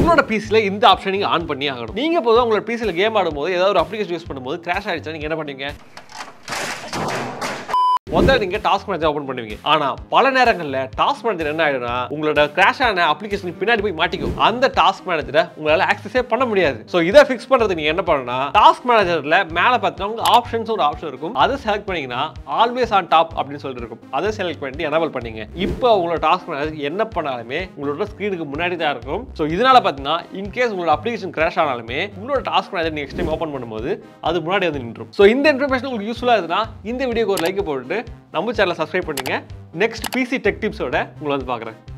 உங்களோட பிசியில் இந்த ஆப்ஷன் நீங்கள் ஆன் பண்ணி ஆகணும் நீங்கள் பொதுவாக உங்களோட பிசியில் கேம் ஆடும்போது ஏதாவது ஒரு அப்ளிகேஷன் யூஸ் பண்ணும்போது கிராஷ் ஆயிடுச்சா நீங்கள் என்ன பண்ணுவீங்க முதல்ல நீங்க டாஸ்க் மேனேஜர் ஓபன் பண்ணுவீங்க ஆனா பல நேரங்கள்ல டாஸ்க் மேனேஜர் என்ன ஆயிடும்னா உங்களோட கிராஷ் ஆன அப்ளிகேஷன் பின்னாடி போய் மாட்டிக்கும் அந்த டாஸ்க் மேனேஜரை உங்களால ஆக்சஸே பண்ண முடியாது சோ இதை ஃபிக்ஸ் பண்றதுக்கு நீங்க என்ன பண்ணணும்னா டாஸ்க் மேனேஜர்ல மேல பார்த்தீங்கன்னா உங்க ஆப்ஷன்ஸ் ஒரு ஆப்ஷன் இருக்கும் அதை செலக்ட் பண்ணீங்கன்னா ஆல்வேஸ் ஆன் டாப் அப்படின்னு சொல்லிட்டு இருக்கும் அதை செலக்ட் பண்ணி எனபிள் பண்ணீங்க இப்போ உங்களோட டாஸ்க் மேனேஜர் என்ன பண்ணாலுமே உங்களோட ஸ்க்ரீனுக்கு முன்னாடி தான் இருக்கும் ஸோ இதனால பார்த்தீங்கன்னா இன்கேஸ் உங்களோட அப்ளிகேஷன் கிராஷ் ஆனாலுமே உங்களோட task manager next time open பண்ணும்போது அது முன்னாடி வந்து நின்றும் ஸோ இந்த இன்ஃபர்மேஷன் உங்களுக்கு யூஸ்ஃபுல்லாக இருக்குன்னா இந்த வீடியோக்கு ஒரு லைக் போட்டுட்டு நம்ம சேனலை சப்ஸ்கிரைப் பண்ணுங்க நெக்ஸ்ட் பிசி டெக் டிப்ஸோட உங்களை வந்து பார்க்குறேன்